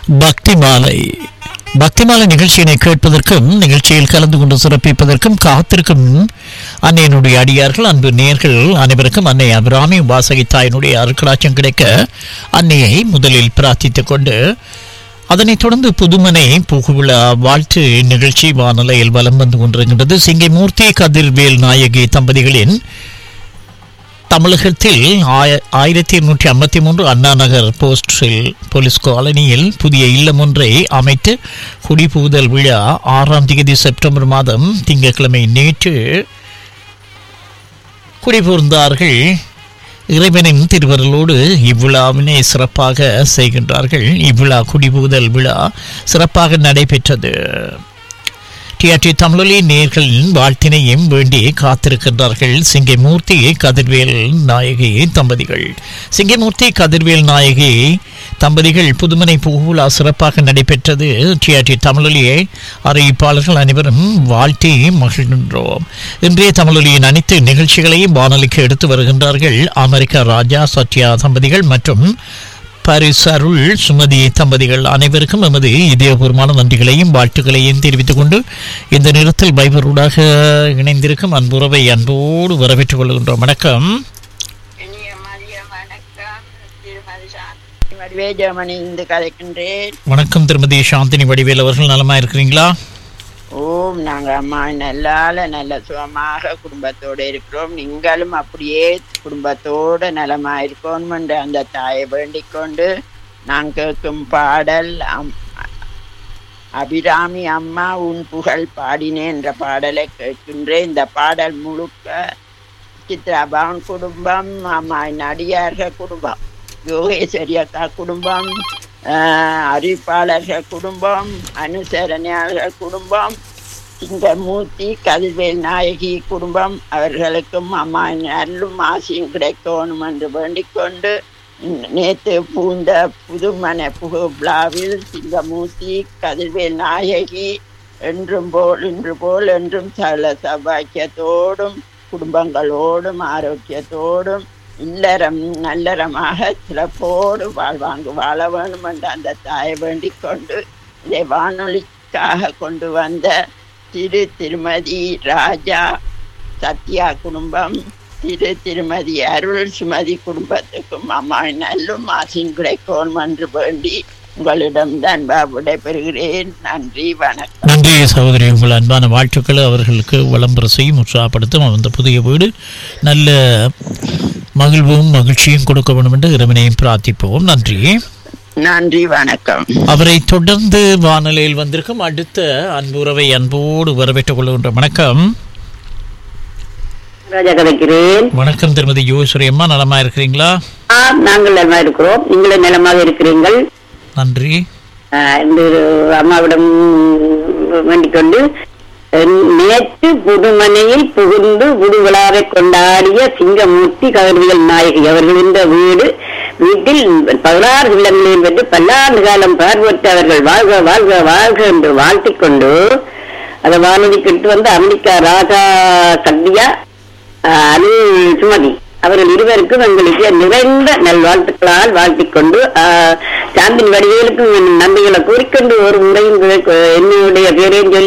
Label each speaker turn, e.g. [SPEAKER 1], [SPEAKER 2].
[SPEAKER 1] பக்தி மாலை பக்தி மாலை நிகழ்ச்சியினை கேட்பதற்கும் நிகழ்ச்சியில் கலந்து கொண்டு சிறப்பிப்பதற்கும் காத்திருக்கும் அன்னையனுடைய அடியார்கள் அன்பு நேர்கள் அனைவருக்கும் அன்னை அபிராமி உபாசகி தாயினுடைய அருக்கடாட்சம் கிடைக்க அன்னையை முதலில் பிரார்த்தித்துக் கொண்டு அதனைத் தொடர்ந்து புதுமனை புகுவிழா வாழ்த்து நிகழ்ச்சி வானலையில் வலம் வந்து கொண்டிருக்கின்றது சிங்கைமூர்த்தி கதிர்வேல் நாயகி தம்பதிகளின் தமிழகத்தில் ஆய- ஆயிரத்தி எண்ணூற்றி ஐம்பத்தி மூன்று அண்ணா நகர் போஸ்டில் போலீஸ் காலனியில் புதிய இல்லம் ஒன்றை அமைத்து குடிபுகுதல் விழா ஆறாம் தேதி செப்டம்பர் மாதம் திங்கட்கிழமை நேற்று குடிபுகுந்தார்கள் இறைவனின் திருவருளோடு இவ்விழாவினை சிறப்பாக செய்கின்றார்கள் இவ்விழா குடிபுகுதல் விழா சிறப்பாக நடைபெற்றது டிஆர்டி தமிழொலி நேர்களின் வாழ்த்தினையும் வேண்டி காத்திருக்கின்றார்கள் சிங்கமூர்த்தி கதிர்வேல் நாயகி தம்பதிகள் சிங்கமூர்த்தி கதிர்வேல் நாயகி தம்பதிகள் புதுமனை புகுலா சிறப்பாக நடைபெற்றது டிஆர்டி தமிழொலியை அறிவிப்பாளர்கள் அனைவரும் வாழ்த்தி மகிழ்கின்றோம் இன்றைய தமிழொலியின் அனைத்து நிகழ்ச்சிகளையும் வானொலிக்கு எடுத்து வருகின்றார்கள் அமெரிக்கா ராஜா சத்யா தம்பதிகள் மற்றும் பாரிஸ் அருள் சுமதி தம்பதிகள் அனைவருக்கும் எமது இதயபூர்வமான நன்றிகளையும் வாழ்த்துக்களையும் தெரிவித்துக் கொண்டு இந்த நேரத்தில் பைபரூடாக இணைந்திருக்கும் அன்புறவை அன்போடு வரவேற்றுக் கொள்கின்றோம் வணக்கம்
[SPEAKER 2] இனிய மதிய வணக்கம் திருமதி சாந்தி வடிவேஜமணி இந்து கதைக்கின்றேன்
[SPEAKER 1] வணக்கம் திருமதி சாந்தினி வடிவேல் அவர்கள் நலமா இருக்கிறீங்களா
[SPEAKER 2] ஓம் நாங்க அம்மா நல்லால நல்ல சுகமாக குடும்பத்தோட இருக்கிறோம் நீங்களும் அப்படியே குடும்பத்தோட நலமா இருக்கணும் என்று அந்த தாயை வேண்டிக் கொண்டு நான் கேட்கும் பாடல் அம்- அபிராமி அம்மா உன் புகழ் பாடினேன் என்ற பாடலை கேட்கின்றேன் இந்த பாடல் முழுக்க சித்ரா பவன் குடும்பம் அம்மா நடிகார்கள் குடும்பம் யோகேஸ்வரி அக்கா குடும்பம் ஆஹ், அறிவிப்பாளர்கள் குடும்பம் அனுசரணையாளர்கள் குடும்பம் சிங்கமூர்த்தி கதிர்வேல் நாயகி குடும்பம் அவர்களுக்கும் அம்மா அருளும் ஆசையும் கிடைக்கணும் என்று வேண்டிக் கொண்டு நேற்று பூந்த புதுமனை புகு விழாவில் சிங்கமூர்த்தி கதிர்வேல் நாயகி என்றும் போல் இன்று போல் என்றும் சகல சபாக்கியத்தோடும் குடும்பங்களோடும் ஆரோக்கியத்தோடும் இல்லறம் நல்லறமாக சிறப்போடு வாழ்வாங்கு வாழ வேண்டும் என்று அந்த தாயை வேண்டிக் கொண்டு இதை வானொலிக்காக கொண்டு வந்த திரு திருமதி ராஜா சத்யா குடும்பம் திரு திருமதி அருள் சுமதி குடும்பத்துக்கும் அம்மா நல்லும் ஆசையும் கிடைக்கணும் என்று வேண்டி உங்களிடம் தான் விடைபெறுகிறேன் நன்றி வணக்கம்
[SPEAKER 1] நன்றி சகோதரி உங்கள் அன்பான வாழ்த்துக்களை அவர்களுக்கு விளம்பர செய்யும் உற்சாகப்படுத்தும் அந்த புதிய வீடு நல்ல மகிழ்வும் மகிழ்ச்சியும் கொடுக்க வேண்டும் என்று இறைவனையும் பிரார்த்திப்போம் நன்றி
[SPEAKER 2] நன்றி வணக்கம்
[SPEAKER 1] அவரை தொடர்ந்து வானொலியில் வந்திருக்கும் அடுத்த அன்புறவை அன்போடு வரவேற்றுக் கொள்கின்ற வணக்கம்
[SPEAKER 3] ராஜா கதைக்கிறேன்
[SPEAKER 1] வணக்கம் திருமதி யோகேஸ்வரி அம்மா நலமா இருக்கிறீங்களா
[SPEAKER 3] ஆம், நாங்கள் நலமா இருக்கிறோம் நீங்களும் நலமாக இருக்கிறீர்கள்
[SPEAKER 1] நன்றி
[SPEAKER 3] ஆ, இந்த அம்மாவிடம் வேண்டிக் கொண்டு அஹ், நேற்று புதுமனையில் புகுந்து புதுவிழாவை கொண்டாடிய சிங்கமூர்த்தி கதிர்வியல் நாயகி அவர்கள் இந்த வீடு வீட்டில் பதினாறு இல்லங்களில் பெற்று பல்லாண்டு காலம் பார்வற்ற அவர்கள் வாழ்க வாழ்க வாழ்க என்று வாழ்த்திக் கொண்டு அதை வானொலிக்கிட்டு வந்து அமெரிக்கா ராஜா சத்யா ஆஹ் அருள் சுமதி அவர்கள் இருவருக்கும் எங்களுக்கு நிறைந்த நல்வாழ்த்துக்களால் வாழ்த்திக் கொண்டு ஆஹ் சாந்தின் வடிவேலுக்கும் என் நன்றிகளை கூறிக்கொண்டு ஒரு முறையும் என்னுடைய பேரையும் சொல்லி